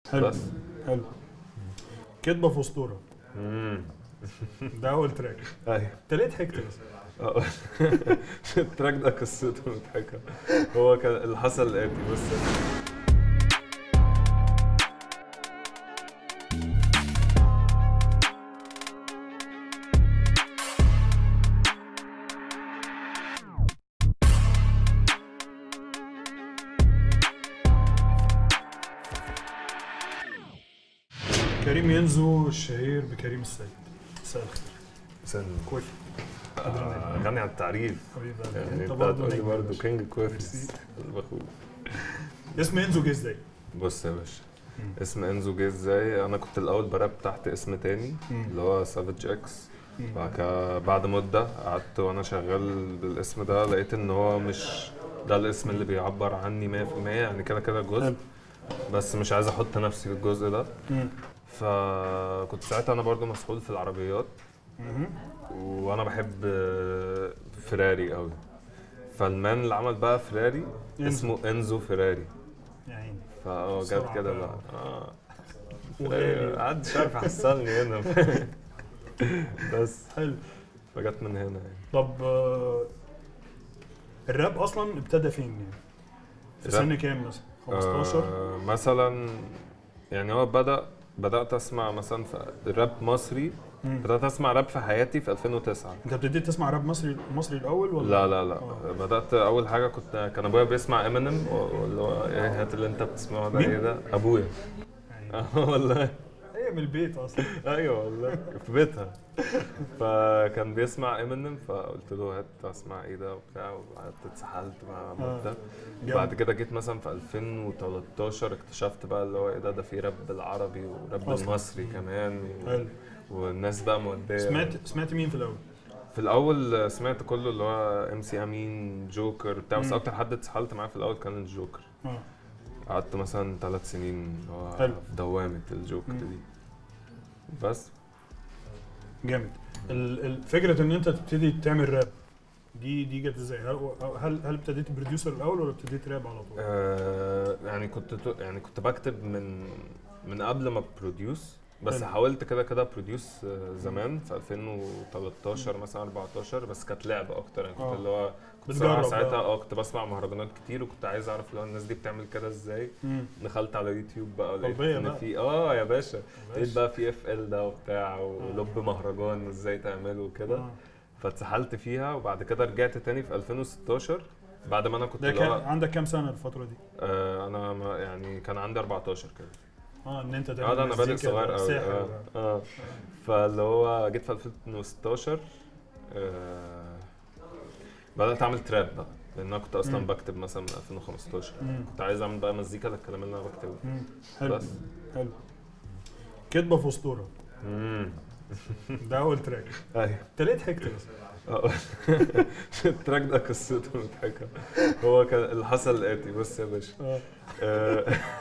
حلو بس حلو كدبه في اسطوره امم ده اول تراك ايوه انت ليه ضحكت بس؟ آه. التراك ده قصته مضحكه هو كان اللي حصل الاتي بص كريم ينزو الشهير بكريم السيد مساء الخير سن كويس آه، غني عن التعريف حبيبي يعني انت انت برضه هتقولي نجم برضه ماشي. كينج كويفز ميرسي. البخور اسم ينزو جه ازاي؟ بص يا باشا مم. اسم انزو جه ازاي انا كنت الاول براب تحت اسم تاني مم. اللي هو سافيج اكس مم. بعد كده بعد مده قعدت وانا شغال بالاسم ده لقيت ان هو مش ده الاسم اللي بيعبر عني 100% يعني كده كده جزء حلو. بس مش عايز احط نفسي في الجزء ده مم. فكنت ساعتها انا برضو مسحول في العربيات مهم. وانا بحب فيراري قوي فالمان اللي عمل بقى فيراري إنزو. اسمه انزو فيراري يا عيني فاه جت بسرعة كده بقى. بقى اه وغالي. محدش عارف يحصلني هنا بس حلو فجت من هنا يعني طب آه، الراب اصلا ابتدى فين يعني؟ في الراب؟ سن كام مثلا؟ 15 آه مثلا يعني هو بدأ بدأت أسمع مثلا في راب مصري مم. بدأت أسمع راب في حياتي في 2009 انت ابتديت تسمع راب مصري مصري الاول ولا؟ لا لا لا آه. بدأت أول حاجة كنت كان أبويا بيسمع امينيم واللي هو إيه هات اللي أنت بتسمعه ده مين؟ إيه ده أبويا يعني آه والله هي من البيت اصلا ايوه والله في بيتها فكان بيسمع امينيم فقلت له هات اسمع ايه ده وبتاع وقعدت اتسحلت مع مده جامد. بعد كده جيت مثلا في 2013 اكتشفت بقى اللي هو ايه ده ده في راب بالعربي وراب أصلاً. بالمصري كمان و... حلو والناس بقى موديه سمعت سمعت مين في الاول؟ في الاول سمعت كله اللي هو ام سي امين جوكر بتاع بس مم. اكتر حد اتسحلت معاه في الاول كان الجوكر اه قعدت مثلا ثلاث سنين اللي هو حلو. في دوامه الجوكر مم. دي بس جامد ال- ال- فكره ان انت تبتدي تعمل راب دي دي جت ازاي؟ هل هل هل ابتديت بروديوسر الاول ولا ابتديت راب على طول؟ آه يعني كنت تو- يعني كنت بكتب من من قبل ما بروديوس بس حلو. حاولت كده كده بروديوس زمان في 2013 مثلا 14 بس كانت لعبه اكتر يعني كنت آه. اللي هو كنت بتجرب صراحة بقى. ساعتها اه كنت بسمع مهرجانات كتير وكنت عايز اعرف اللي هو الناس دي بتعمل كده ازاي مم. دخلت على يوتيوب بقى لقيت طلبية ان بقى. في اه يا باشا لقيت ماشي. بقى في اف ال ده وبتاع ولب مهرجان ازاي تعمله وكده آه. فاتسحلت فيها وبعد كده رجعت تاني في 2016 بعد ما انا كنت ده اللي كان هو عندك كام سنه الفتره دي؟ آه انا ما يعني كان عندي 14 كده اه ان انت تعمل اه ده انا بادئ مزيكا صغير ده قوي ساحر اه ده. اه فاللي هو جيت في 2016 آه بدات اعمل تراب بقى لان انا كنت اصلا مم. بكتب مثلا من 2015 مم. كنت عايز اعمل بقى مزيكا للكلام اللي انا بكتبه مم. حلو بس حلو كدبه في اسطوره امم ده اول تراك ايوه انت ليه ضحكت بس؟ آه. التراك ده قصته مضحكه هو كان اللي حصل الاتي بص يا باشا اه آه،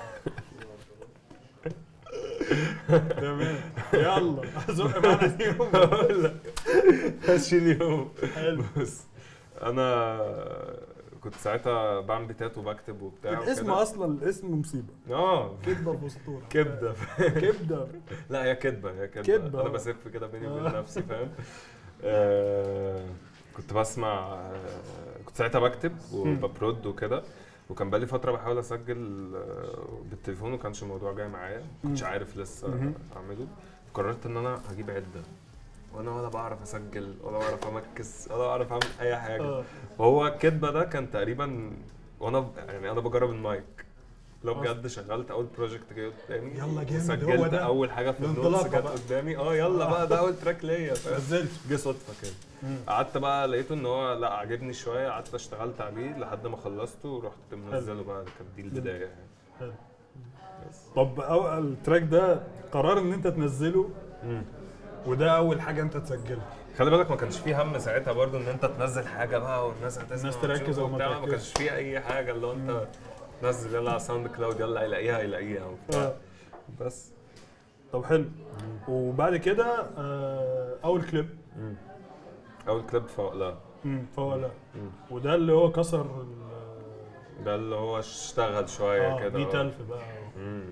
تمام يلا زق معانا اليوم هقول لك ماشي اليوم حلو بص انا كنت ساعتها بعمل بيتات وبكتب وبتاع الاسم وكده. اصلا الاسم مصيبه اه كدبه في اسطوره كبده كبده لا هي كدبه هي كدبه, كدبة، انا آه. بسف كده بيني آه. وبين نفسي فاهم آه كنت بسمع آه كنت ساعتها بكتب وببرود وكده وكان بقالي فتره بحاول اسجل آه بالتليفون وما كانش الموضوع جاي معايا ما كنتش مم. عارف لسه مهم. اعمله قررت ان انا هجيب عده وانا ولا بعرف اسجل ولا بعرف امكس ولا بعرف اعمل اي حاجه اه وهو الكدبه ده كان تقريبا وانا ب- يعني انا بجرب المايك لو أصلاً. بجد شغلت اول بروجكت جه قدامي يلا جامد، وسجلت هو ده. اول حاجه في النص الانطلاقة كانت بقى. قدامي اه يلا بقى ده اول تراك ليا فاهم نزلت جه صدفه كده مم. قعدت بقى لقيته ان هو لا عجبني شويه قعدت اشتغلت عليه لحد ما خلصته ورحت منزله بقى كانت دي البدايه يعني حلو بس طب أو التراك ده قرار ان انت تنزله وده اول حاجه انت تسجلها خلي بالك ما كانش فيه هم ساعتها برضو ان انت تنزل حاجه بقى والناس هتسمع الناس تركز وتشوف أو ما وبتاع، ما تركزش. كانش فيه اي حاجه اللي هو انت نزل يلا على ساوند كلاود يلا يلاقيها يلاقيها وبتاع آه. بس طب حلو وبعد كده آه، اول كليب مم. اول كليب فوق لا مم، فهو لا مم. وده اللي هو كسر ال- ده اللي هو اشتغل شويه اه كده 100000 بقى مم. مم.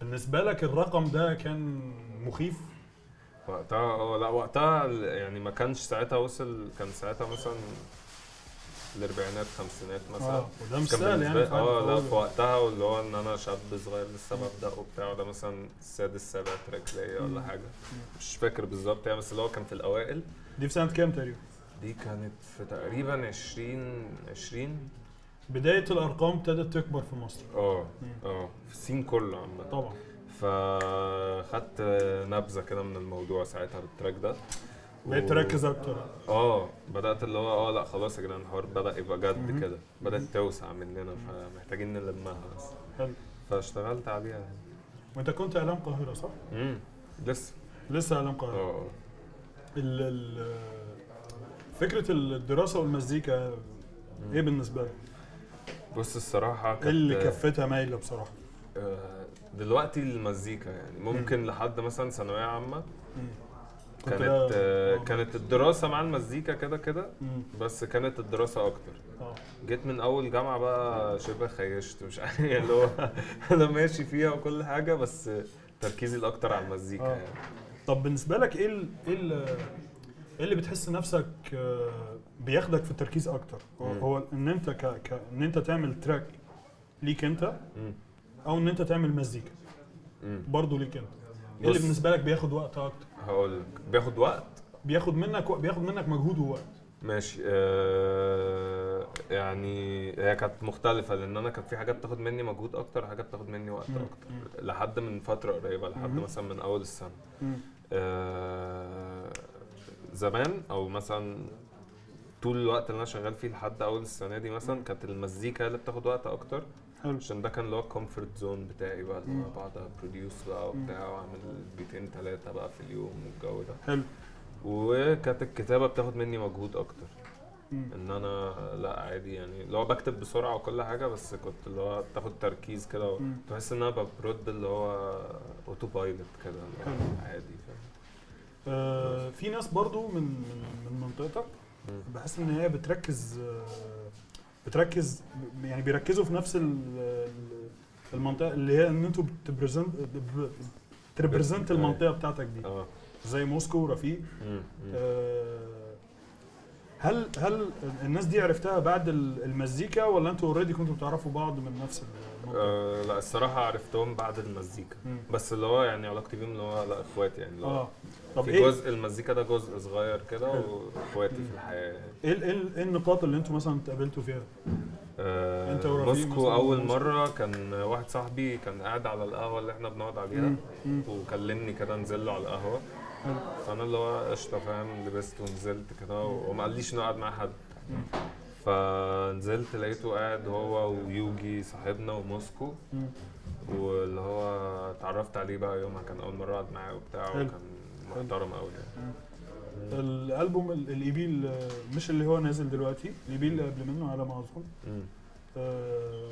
بالنسبه لك الرقم ده كان مخيف وقتها اه لا وقتها ال- يعني ما كانش ساعتها وصل كان ساعتها مثلا الاربعينات خمسينات مثلا اه وده مش كان سهل بالنسبة يعني لي- في اه لا حاجة في وقتها واللي هو ان انا شاب صغير لسه ببدا وبتاع ده مثلا السادس سابع تراك ليا ولا مم. حاجه مش فاكر بالظبط يعني بس اللي هو كان في الاوائل دي في سنه كام تقريبا دي كانت في تقريبا 20 20 بدايه الارقام ابتدت تكبر في مصر اه مم. اه في السين كله عامه طبعا فخدت نبذه كده من الموضوع ساعتها بالتراك ده بقيت و- تركز اكتر اه بدات اللي هو اه لا خلاص يا جدعان الحوار بدا يبقى مهم. جد كده بدات توسع مننا فمحتاجين نلمها بس حلو فاشتغلت عليها يعني وانت كنت اعلام قاهره صح؟ امم لسه لسه اعلام قاهره اه ال ال فكره الدراسه والمزيكا ايه بالنسبه لك؟ بص الصراحه ايه اللي كانت كفتها مايله بصراحه؟ آه، دلوقتي المزيكا يعني ممكن لحد مثلا ثانويه عامه مم. كنت كانت بقى- آه، آه. كانت الدراسه مع المزيكا كده كده مم. بس كانت الدراسه اكتر اه جيت من اول جامعه بقى شبه خيشت مش عارف يعني اللي هو انا ماشي فيها وكل حاجه بس تركيزي الاكتر على المزيكا آه. يعني طب بالنسبه لك ايه ال- ايه ال- ايه اللي بتحس نفسك آه، بياخدك في التركيز اكتر هو, مم. هو ان انت ك... ك... ان انت تعمل تراك ليك انت مم. او ان انت تعمل مزيكا مم. برضه ليك انت ايه اللي بص. بالنسبه لك بياخد وقت اكتر هقول لك بياخد وقت بياخد منك بياخد منك مجهود ووقت ماشي آه يعني هي كانت مختلفة لأن أنا كانت في حاجات بتاخد مني مجهود أكتر حاجات بتاخد مني وقت مم. أكتر لحد من فترة قريبة لحد مم. مثلا من أول السنة مم. آه زمان أو مثلا طول الوقت اللي أنا شغال فيه لحد أول السنة دي مثلا مم. كانت المزيكا هي اللي بتاخد وقت أكتر حلو عشان ده كان اللي هو الكومفورت زون بتاعي بقى اللي مم. هو بقعد بروديوس بقى وبتاع وأعمل بيتين تلاتة بقى في اليوم والجو ده حلو وكانت الكتابة بتاخد مني مجهود أكتر مم. ان انا لا عادي يعني اللي هو بكتب بسرعه وكل حاجه بس كنت اللي هو تاخد تركيز كده مم. تحس ان انا برد اللي هو اوتو بايلوت كده اللي هو حلو. عادي فاهم آه في ناس برضو من من, من منطقتك مم. بحس ان هي بتركز آه بتركز يعني بيركزوا في نفس ال- ال- المنطقه اللي هي ان انتوا بتبريزنت تريبريزنت أيوة. المنطقه بتاعتك دي اه زي موسكو ورفيق مم. مم. آه، هل هل الناس دي عرفتها بعد ال- المزيكا ولا انتوا اوريدي كنتوا بتعرفوا بعض من نفس المنطقه؟ آه لا الصراحه عرفتهم بعد المزيكا مم. بس اللي هو يعني علاقتي بيهم اللي هو لا اخواتي يعني اللي هو اه طب في ايه جزء المزيكا ده جزء صغير كده حلو. واخواتي في الحياه يعني. ايه ال- ايه ال- إيه النقاط اللي انتوا مثلا اتقابلتوا فيها؟ آه أنت ورفيق موسكو مثلاً اول موسكو. مره كان واحد صاحبي كان قاعد على القهوه اللي احنا بنقعد عليها مم. مم. وكلمني كده انزل له على القهوه حلو. فانا اللي هو قشطه فاهم لبست ونزلت كده وما قاليش انه قاعد مع حد مم. فنزلت لقيته قاعد هو ويوجي صاحبنا وموسكو مم. واللي هو اتعرفت عليه بقى يومها كان اول مره اقعد معاه وبتاع حلو. وكان محترم قوي يعني الالبوم الاي بي مش اللي هو نازل دلوقتي الاي بي اللي قبل منه على ما اظن مم. آه،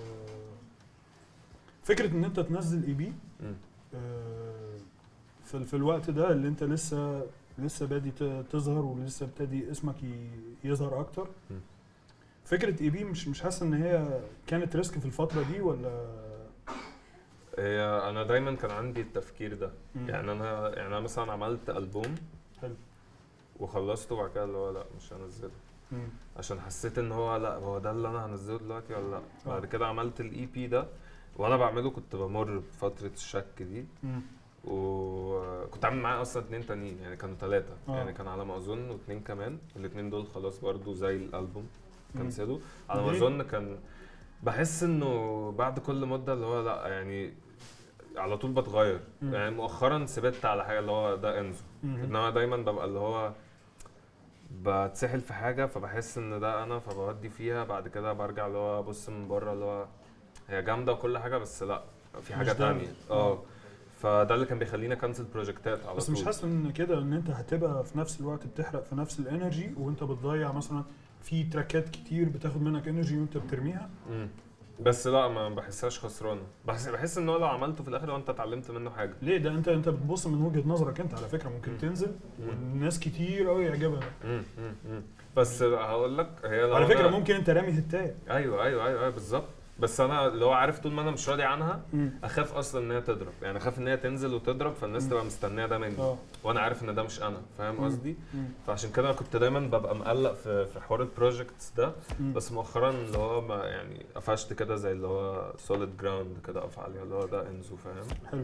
فكره ان انت تنزل اي بي مم. في في الوقت ده اللي انت لسه لسه بادي ت- تظهر ولسه ابتدي اسمك ي- يظهر اكتر مم. فكره اي بي مش مش حاسه ان هي كانت ريسك في الفتره دي ولا هي انا دايما كان عندي التفكير ده مم. يعني انا يعني انا مثلا عملت البوم حلو. وخلصته وبعد كده اللي هو لا مش هنزله مم. عشان حسيت ان هو لا هو ده اللي انا هنزله دلوقتي ولا لا آه. بعد كده عملت الاي بي ده وانا بعمله كنت بمر بفتره الشك دي مم. وكنت عامل معاه اصلا اتنين تانيين يعني كانوا ثلاثه آه. يعني كان على ما اظن واتنين كمان الاتنين دول خلاص برضو زي الالبوم مم. كنسلوا على ما ليه؟ اظن كان بحس انه بعد كل مده اللي هو لا يعني على طول بتغير مم. يعني مؤخرا ثبت على حاجه اللي هو ده انزو مم. انما دايما ببقى اللي هو بتسحل في حاجه فبحس ان ده انا فبودي فيها بعد كده برجع اللي هو ابص من بره اللي هو هي جامده وكل حاجه بس لا في حاجه مش ده. تانية اه فده اللي كان بيخليني اكنسل بروجكتات على بس طول مش حاسس ان كده ان انت هتبقى في نفس الوقت بتحرق في نفس الانرجي وانت بتضيع مثلا في تراكات كتير بتاخد منك انرجي وانت بترميها مم. بس لا ما بحسهاش خسرانه بحس بحس ان هو لو عملته في الاخر وانت اتعلمت منه حاجه ليه ده انت انت بتبص من وجهه نظرك انت على فكره ممكن مم. تنزل مم. والناس كتير قوي يعجبها ده. مم. مم. مم. بس هقول لك هي لو على فكره أنا- ممكن انت رامي هتايه ايوه ايوه ايوه, أيوة بالظبط بس انا اللي هو عارف طول ما انا مش راضي عنها مم. اخاف اصلا ان هي تضرب يعني اخاف ان هي تنزل وتضرب فالناس مم. تبقى مستنيه ده مني اه وانا عارف ان ده مش انا فاهم مم. قصدي مم. فعشان كده كنت دايما ببقى مقلق في في حوار البروجكتس ده مم. بس مؤخرا اللي هو ما يعني قفشت كده زي اللي هو سوليد جراوند كده اقف عليها اللي هو ده انزو فاهم حلو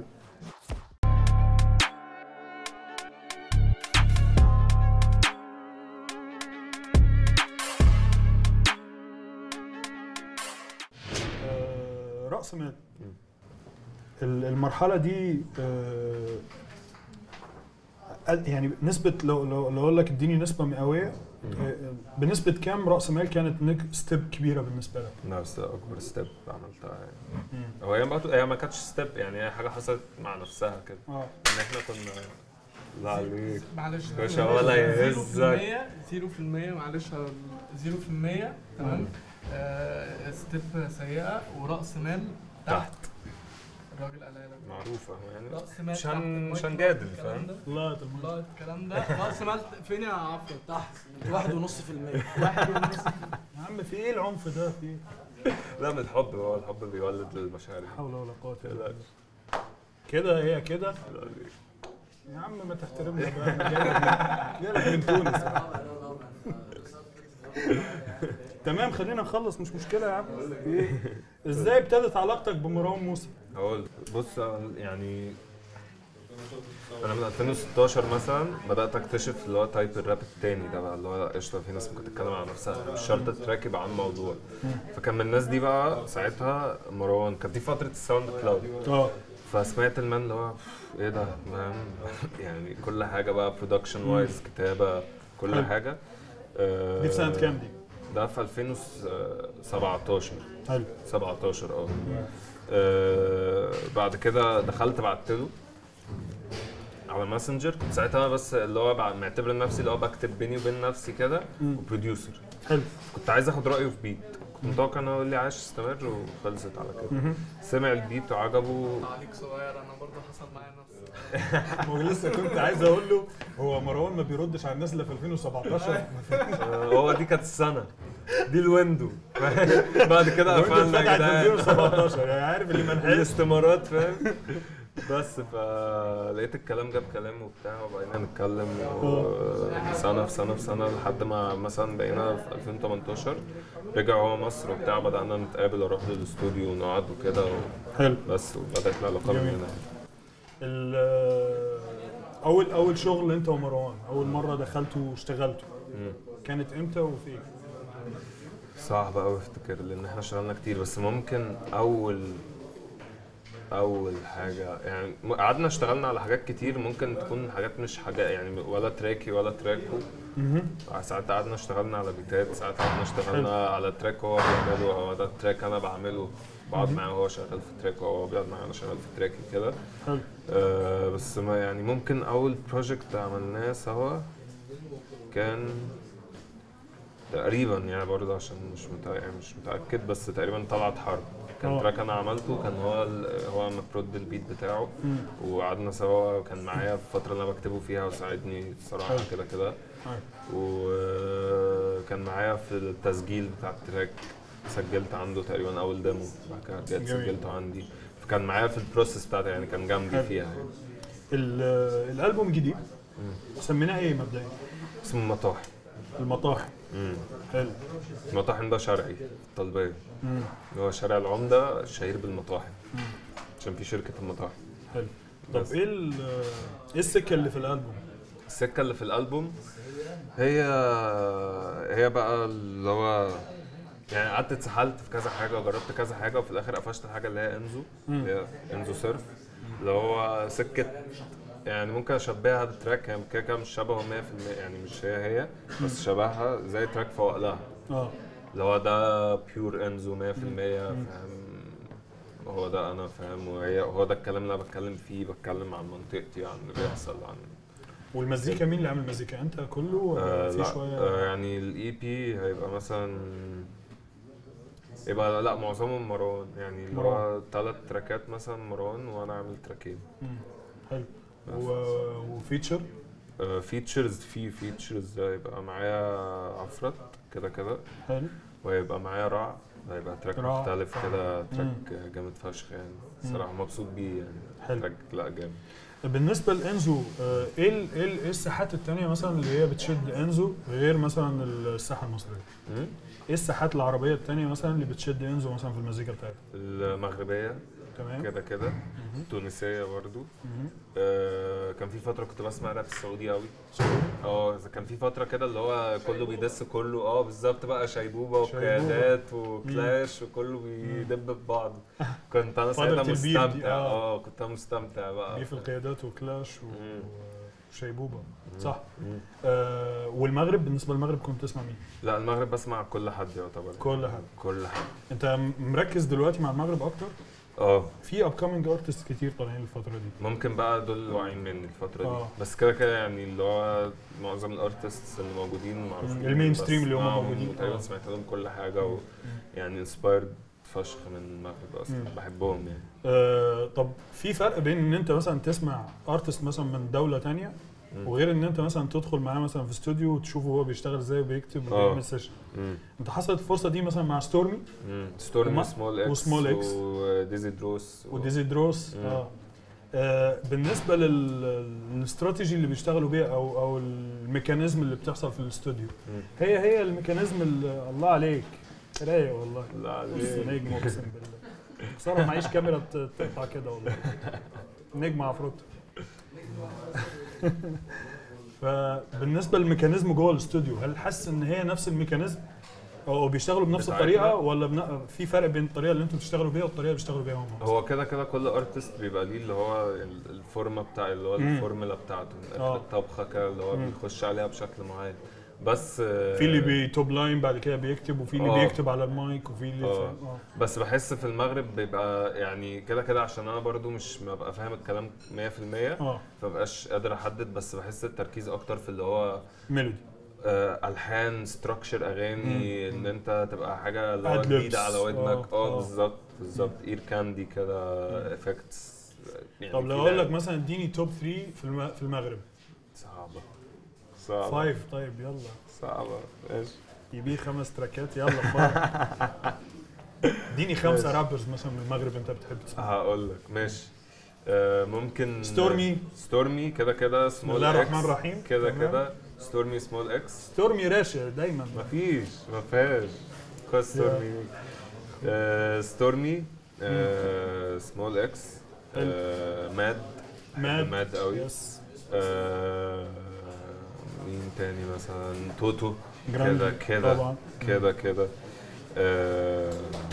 آه، رأس مال مم. ال- المرحلة دي آه، قد- يعني نسبة لو لو لو اقول لك اديني نسبة مئوية آه، بنسبة كام رأس مال كانت نك ستيب كبيرة بالنسبة لك؟ نفس اكبر ستيب عملتها يعني مم. هو هي ما هي ما كانتش ستيب يعني هي حاجه حصلت مع نفسها كده اه ان احنا كنا لا عليك معلش باشا ولا يهزك. 0% 0% معلش 0% تمام آه ستيب سيئه وراس مال تحت الراجل قال لك معروفه هو يعني راس مال مش تحت هن- المايكرو مش هنجادل، الكلام فاهم؟ ده. لا طب لا الكلام ده راس مال فين يا عفو تحت واحد ونص في المية واحد ونص يا عم في ايه العنف ده في ايه؟ لا من الحب هو الحب بيولد المشاعر لا حول ولا قوة الا لا. بالله كده هي كده لا عليك. يا عم ما تحترمنا بقى أنا جايلك- جايلك من تونس تمام خلينا نخلص مش مشكلة يا عم في ايه؟ ازاي ابتدت علاقتك بمروان موسى؟ هقول بص يعني انا من 2016 مثلا بدات اكتشف اللي هو تايب الراب التاني ده بقى اللي هو قشطه في ناس ممكن تتكلم عن نفسها يعني مش شرط التراك يبقى عن موضوع فكان من الناس دي بقى ساعتها مروان كانت دي فتره الساوند كلاود اه فسمعت المان اللي هو ايه ده فاهم يعني كل حاجه بقى برودكشن وايز كتابه كل حلو. حاجه آه، دي في سنة كام دي؟ ده في 2017 حلو 17 اه آه، بعد كده دخلت بعت له على ماسنجر كنت ساعتها بس اللي هو بع- معتبر نفسي اللي هو بكتب بيني وبين نفسي كده مم. وبروديوسر حلو كنت عايز اخد رايه في بيت كنت متوقع انه يقول لي عايش استمر وخلصت على كده مهم. سمع البيت وعجبه عليك صغير انا برضه حصل معايا نفس ما هو لسه كنت عايز اقول له هو مروان ما بيردش على الناس الا في 2017 آه، هو دي كانت السنه دي الويندو بعد كده وانت قفلنا يا اتفتحت في جدعان 2017 يعني عارف اللي ملحقش الاستمارات فاهم بس فلقيت الكلام جاب كلام وبتاع وبقينا نتكلم و- سنه في سنه في سنه لحد ما مثلا بقينا في 2018 رجع هو مصر وبتاع بدانا نتقابل اروح له الاستوديو ونقعد وكده حلو بس وبدات العلاقه من جميل. هنا ال- اول اول شغل انت ومروان اول مره دخلته واشتغلته مم. كانت امتى وفين؟ صعب قوي افتكر لان احنا اشتغلنا كتير بس ممكن اول اول حاجه يعني م- قعدنا اشتغلنا على حاجات كتير ممكن تكون حاجات مش حاجات يعني ولا تراكي ولا تراكو ساعات قعدنا اشتغلنا على بيتات ساعات قعدنا اشتغلنا على تراك هو بيعمله هو ده تراك انا بعمله بقعد معاه وهو شغال في تراك وهو بيقعد معايا انا شغال في تراكي كده حلو آه بس ما يعني ممكن اول بروجكت عملناه سوا كان تقريبا يعني برضه عشان مش متأ... يعني مش متاكد بس تقريبا طلعت حرب كان آه. تراك انا عملته كان هو ال... هو مبرود البيت بتاعه مم. وقعدنا سوا وكان معايا في الفتره اللي انا بكتبه فيها وساعدني الصراحه حلو. كده كده حلو. وكان معايا في التسجيل بتاع التراك سجلت عنده تقريبا اول ديمو بعد كده رجعت جميل. سجلته عندي فكان معايا في البروسيس بتاعتي يعني كان جنبي حلو. فيها يعني ال- الالبوم الجديد سميناه ايه مبدئيا؟ اسمه مطاحن المطاحن مم. حلو المطاحن ده شرعي الطلبية مم. اللي هو شارع العمدة الشهير بالمطاحن مم. عشان في شركة المطاحن حلو طب بس. ايه ال- ايه السكه اللي في الالبوم؟ السكة اللي في الألبوم هي هي بقى اللي هو يعني قعدت اتسحلت في كذا حاجة وجربت كذا حاجة وفي الآخر قفشت الحاجة اللي هي انزو اللي هي انزو سيرف اللي هو سكة يعني ممكن اشبهها بتراك هي كده كده مش شبهه 100% يعني مش هي هي بس شبهها زي تراك فوق لها اه اللي هو ده بيور انزو 100% فاهم هو ده انا فاهم وهي هو ده الكلام اللي انا بتكلم فيه بتكلم عن منطقتي عن اللي بيحصل عن والمزيكا مين اللي عامل مزيكا انت كله ولا آه في لا شويه آه يعني الاي بي هيبقى مثلا يبقى لا معظمهم مروان يعني اللي هو مروان. ثلاث تراكات مثلا مروان وانا عامل تراكين مم. حلو و- وفيتشر فيتشرز في فيتشرز يبقى معايا عفرت كده كده حلو وهيبقى معايا رع هيبقى تراك رائع. مختلف كده تراك جامد فشخ يعني الصراحه مبسوط بيه يعني حلو تراك لا جامد بالنسبه لانزو آه، ايه ال- ايه ال- إيه الساحات التانية مثلا اللي هي بتشد انزو غير مثلا الساحه المصريه مم. ايه الساحات العربيه التانية مثلا اللي بتشد انزو مثلا في المزيكا بتاعتها المغربيه تمام كده كده مهم. التونسيه برضو مهم. آه كان في فتره كنت بسمع راب السعودي قوي اه كان في فتره كده اللي هو كله بيدس كله اه بالظبط بقى شيبوبه شيبوبة. وقيادات وكلاش وكله بيدب في بعضه كنت انا فترة ساعتها البيف دي، مستمتع آه. اه كنت انا مستمتع بقى بيف القيادات وكلاش و- مم. وشيبوبه مم. صح مم. آه والمغرب بالنسبه للمغرب كنت تسمع مين؟ لا المغرب بسمع كل حد يعتبر كل حد كل حد انت م- مركز دلوقتي مع المغرب اكتر اه في اب كامينج ارتست كتير طالعين الفتره دي ممكن بقى دول اللي واعيين مني الفترة دي آه. بس كده كده يعني اللي هو معظم الارتستس اللي موجودين معروفين المين بس ستريم اللي هم آه، موجودين. تقريبا آه. سمعت لهم كل حاجة و يعني انسبايرد فشخ من المغرب اصلا مم. بحبهم يعني آه طب في فرق بين ان انت مثلا تسمع ارتست مثلا من دوله تانية مم. وغير ان انت مثلا تدخل معاه مثلا في استوديو وتشوفه هو بيشتغل ازاي وبيكتب آه. وبيعمل سيشن مم. انت حصلت الفرصه دي مثلا مع ستورمي مم. ستورمي وما- سمول اكس وسمول إكس. وديزي دروس و- وديزي دروس مم. آه. آه بالنسبه لل- للاستراتيجي اللي بيشتغلوا بيها او او الميكانيزم اللي بتحصل في الاستوديو مم. هي هي الميكانيزم اللي الله عليك رايق والله لا بص عليك. نجم اقسم بالله بصراحه معيش كاميرا ت- تقطع كده والله نجم عفروت فبالنسبه للميكانيزم جوه الاستوديو هل حاسس ان هي نفس الميكانيزم او بيشتغلوا بنفس بتاعتنا؟ الطريقه ولا بن... في فرق بين الطريقه اللي انتوا بتشتغلوا بيها والطريقه اللي بيشتغلوا بيها هم هو كده كده كل ارتست بيبقى ليه اللي هو ال- الفورمه بتاع اللي هو مم. الفورمولا بتاعته من آه. اخر الطبخه كده اللي هو مم. بيخش عليها بشكل معين بس آه، في اللي بيتوب لاين بعد كده بيكتب وفي اللي آه. بيكتب على المايك وفي اللي آه. فاهم؟ اه بس بحس في المغرب بيبقى يعني كده كده عشان انا برضو مش ببقى فاهم الكلام 100% اه فمبقاش قادر احدد بس بحس التركيز اكتر في اللي هو ميلودي آه الحان ستراكشر اغاني ان انت تبقى حاجه اللي هو Ad-libs. جديده على ودنك آه، اه آه. بالظبط بالظبط اير كاندي كده افكتس يعني طب لو في اقول لعب. لك مثلا اديني توب 3 في الم... في المغرب صعبه صعبه فايف طيب يلا صعبه ماشي يبيه خمس تراكات يلا فايف اديني خمسه رابرز مثلا من المغرب انت بتحب تسمع هقول لك ماشي آه ممكن ستورمي. ستورمي كده كده بسم سمول الله اكس الرحمن الرحيم كده تمام. كده ستورمي سمول اكس ستورمي راشا دايما مفيش مفيهاش خد ستورمي آه ستورمي آه سمول اكس آه ماد ماد ماد قوي يس آه مين تاني مثلا توتو كده جراندي كده طبعا كده كده آه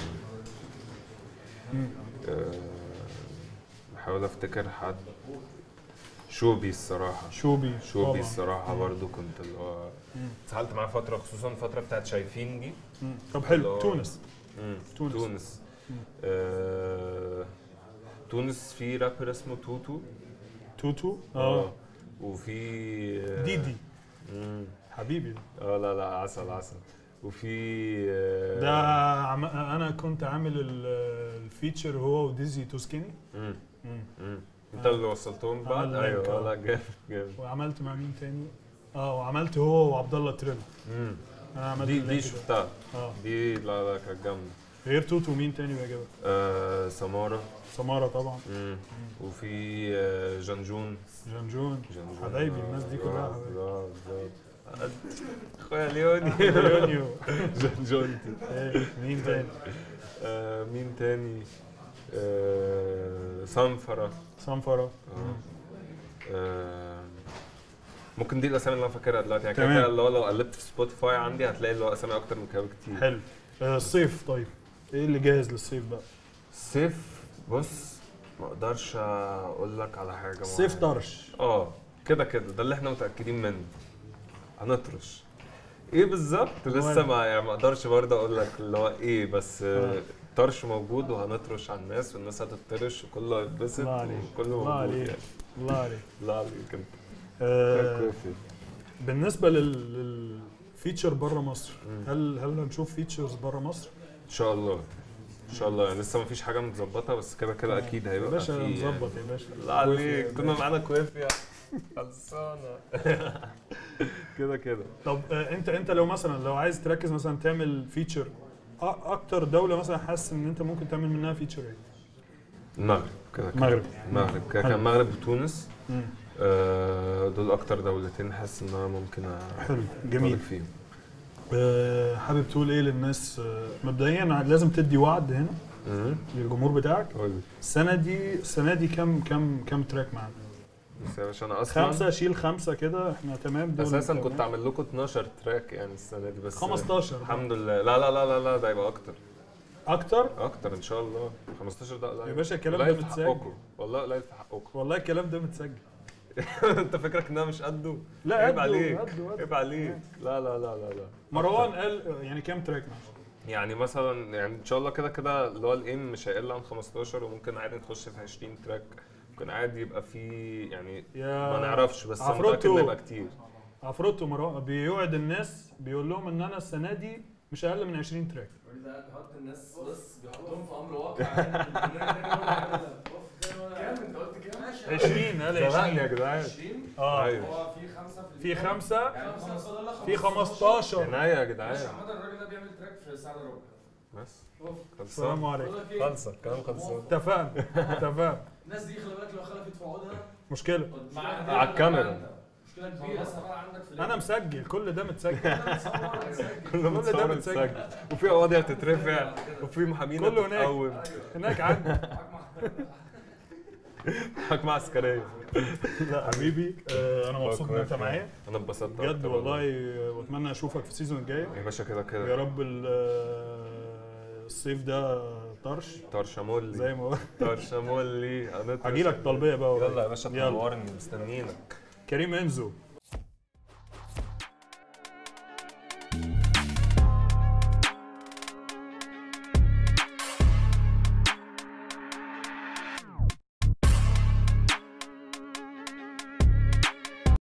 مم. آه، بحاول افتكر حد شوبي الصراحة شوبي شوبي طبعا. الصراحة برضو كنت اللي هو مم. اتسحلت معاه فترة خصوصا الفترة بتاعت شايفين دي مم. طب حلو الله. تونس مم. تونس. تونس مم. آه... تونس في رابر اسمه توتو توتو اه وفي آه، ديدي مم. حبيبي اه لا لا عسل عسل وفي آه، ده عم... انا كنت عامل ال- الفيتشر هو وديزي توسكيني مم. مم. مم. انت اللي وصلتهم بعد عمل لينك، ايوه آه. لا جامد جامد وعملت مع مين تاني اه وعملت هو وعبد الله تريل مم. انا عملت دي اللينك دي ده. شفتها اه دي لا لا كانت جامده غير توتو مين تاني بيعجبك آه سمارة سمارة طبعا مم. وفي آه جنجون جنجون جنجون حبايبي الناس دي كلها آه، حبايبي. آه، آه. اخويا ليوني يونيو جنجونتي إيه، مين تاني آه مين تاني آه صنفرة صنفرة آه. آه ممكن دي الاسامي اللي انا فاكرها دلوقتي يعني كده تمام. كده اللي هو لو قلبت في سبوتيفاي عندي هتلاقي اللي هو اسامي اكتر من كده بكتير حلو آه، الصيف طيب ايه اللي جاهز للصيف بقى الصيف بص ما اقدرش اقول لك على حاجه الصيف معينة. طرش اه كده كده ده اللي احنا متاكدين منه هنطرش ايه بالظبط لسه ولا. ما يعني ما اقدرش برضه اقول لك اللي هو ايه بس آه. آه. طرش موجود وهنطرش على الناس والناس هتطرش وكله هيتبسط الله عليك. وكله الله موجود عليك. يعني الله عليك لا عليك انت آه كوفي. بالنسبة لل- للفيتشر بره مصر مم. هل هل هنشوف فيتشرز بره مصر؟ ان شاء الله ان شاء الله يعني لسه ما فيش حاجه متظبطه بس كده كده اكيد يا هيبقى باشا في يعني. نظبط يا باشا لا عليك كوفي. كنا معانا كويفيا خلصانه كده كده طب آه، انت انت لو مثلا لو عايز تركز مثلا تعمل فيتشر أ- اكتر دوله مثلا حاسس ان انت ممكن تعمل منها فيتشر ايه المغرب كده كده المغرب المغرب كده حلو. كان المغرب وتونس مم. آه، دول اكتر دولتين حاسس ان انا ممكن حلو جميل أطالب فيهم أه حابب تقول ايه للناس أه مبدئيا لازم تدي وعد هنا مم. للجمهور بتاعك قول لي. السنه دي السنه دي كم كم كم تراك معانا بس يا باشا انا اصلا خمسه شيل خمسه كده احنا تمام دول اساسا تمام. كنت اعمل لكم 12 تراك يعني السنه دي بس 15 الحمد لله لا لا لا لا لا ده يبقى اكتر اكتر اكتر ان شاء الله 15 ده قليل يا باشا الكلام قليل ده في متسجل حقكم والله قليل في حقكم والله الكلام ده متسجل انت فكرك ان انا مش قده لا عيب قده، عليك قده، قده. عيب عليك لا لا لا لا لا مروان قال يعني كام تراك معانا يعني مثلا يعني ان شاء الله كده كده اللي هو الايم مش هيقل عن 15 وممكن عادي نخش في 20 تراك ممكن عادي يبقى في يعني يا ما نعرفش بس انا عفروتو. متاكد انه يبقى كتير عفروتو مروان بيوعد الناس بيقول لهم ان انا السنه دي مش اقل من 20 تراك ده بيحط الناس بص بيحطهم في امر واقع كام انت قلت كام؟ 20 قال زهقني يا 20 جدعان 20 اه ايوه هو في خمسه في في الفيلم. خمسه يعني خمسة فاضل لك في 15 عناية يا ماشي جدعان عامة الراجل ده بيعمل تراك في ساعة الا ربع بس السلام خلصان عليكم بقول لك ايه؟ خلصة كلام خلصان اتفقنا اتفقنا الناس دي خلي بالك لو خلفت في عقودها مشكله على الكاميرا. مشكلة كبيرة بس بقى عندك في انا مسجل كل ده متسجل كله كل ده متصور متسجل. متسجل وفي قواضي بتترفع وفي محامين كله هناك. بتتقوم هناك عندي حكم عسكريه حبيبي آه، انا مبسوط ان انت شكراً. معايا انا اتبسطت بجد أكتر والله آه، واتمنى اشوفك في السيزون الجاي يا باشا كده يا كده رب ال- آه، الصيف ده طرش طرشمولي زي ما قلت طرشمولي هنطرش هجيلك طلبيه بقى قريب. يلا يا باشا يلا. تنورني مستنيينك كريم انزو